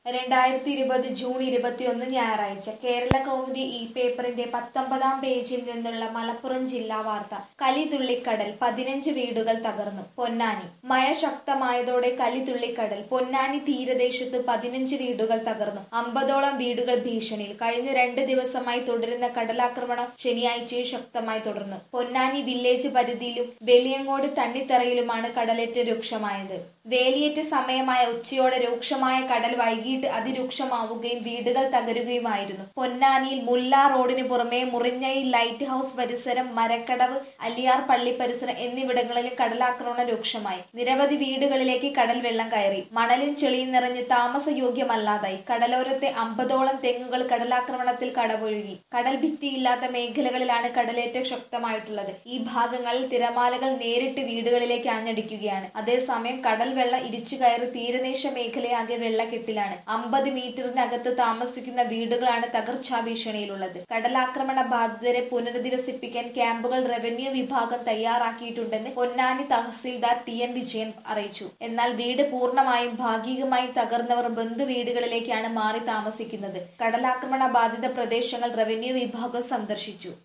രണ്ടായിരത്തി ഇരുപത് ജൂൺ ഇരുപത്തിയൊന്ന് ഞായറാഴ്ച കേരള കൗമുദി ഈ പേപ്പറിന്റെ പത്തൊമ്പതാം പേജിൽ നിന്നുള്ള മലപ്പുറം ജില്ലാ വാർത്ത കലിതുള്ളിക്കടൽ പതിനഞ്ച് വീടുകൾ തകർന്നു പൊന്നാനി മഴ ശക്തമായതോടെ കലിതുള്ളിക്കടൽ പൊന്നാനി തീരദേശത്ത് പതിനഞ്ച് വീടുകൾ തകർന്നു അമ്പതോളം വീടുകൾ ഭീഷണിയിൽ കഴിഞ്ഞ രണ്ട് ദിവസമായി തുടരുന്ന കടലാക്രമണം ശനിയാഴ്ചയും ശക്തമായി തുടർന്നു പൊന്നാനി വില്ലേജ് പരിധിയിലും വെളിയങ്ങോട് തണ്ണിത്തറയിലുമാണ് കടലേറ്റ് രൂക്ഷമായത് വേലിയേറ്റ സമയമായ ഉച്ചയോടെ രൂക്ഷമായ കടൽ വൈകിട്ട് അതിരൂക്ഷമാവുകയും വീടുകൾ തകരുകയുമായിരുന്നു പൊന്നാനിയിൽ മുല്ല റോഡിന് പുറമെ മുറിഞ്ഞയിൽ ലൈറ്റ് ഹൌസ് പരിസരം മരക്കടവ് അലിയാർ പള്ളി പരിസരം എന്നിവിടങ്ങളിലും കടലാക്രമണം രൂക്ഷമായി നിരവധി വീടുകളിലേക്ക് കടൽ വെള്ളം കയറി മണലും ചെളിയും നിറഞ്ഞ് താമസയോഗ്യമല്ലാതായി കടലോരത്തെ അമ്പതോളം തെങ്ങുകൾ കടലാക്രമണത്തിൽ കടപൊഴുകി കടൽ ഭിത്തിയില്ലാത്ത മേഖലകളിലാണ് കടലേറ്റം ശക്തമായിട്ടുള്ളത് ഈ ഭാഗങ്ങളിൽ തിരമാലകൾ നേരിട്ട് വീടുകളിലേക്ക് ആഞ്ഞടിക്കുകയാണ് അതേസമയം കടൽ വെള്ളം ഇരിച്ചു കയറി തീരദേശ മേഖലയാകെ വെള്ളക്കെട്ടിലാണ് അമ്പത് മീറ്ററിനകത്ത് താമസിക്കുന്ന വീടുകളാണ് തകർച്ചാ ഭീഷണിയിലുള്ളത് കടലാക്രമണ ബാധിതരെ പുനരധിവസിപ്പിക്കാൻ ക്യാമ്പുകൾ റവന്യൂ വിഭാഗം തയ്യാറാക്കിയിട്ടുണ്ടെന്ന് പൊന്നാനി തഹസീൽദാർ ടി എൻ വിജയൻ അറിയിച്ചു എന്നാൽ വീട് പൂർണ്ണമായും ഭാഗികമായും തകർന്നവർ ബന്ധുവീടുകളിലേക്കാണ് മാറി താമസിക്കുന്നത് കടലാക്രമണ ബാധിത പ്രദേശങ്ങൾ റവന്യൂ വിഭാഗം സന്ദർശിച്ചു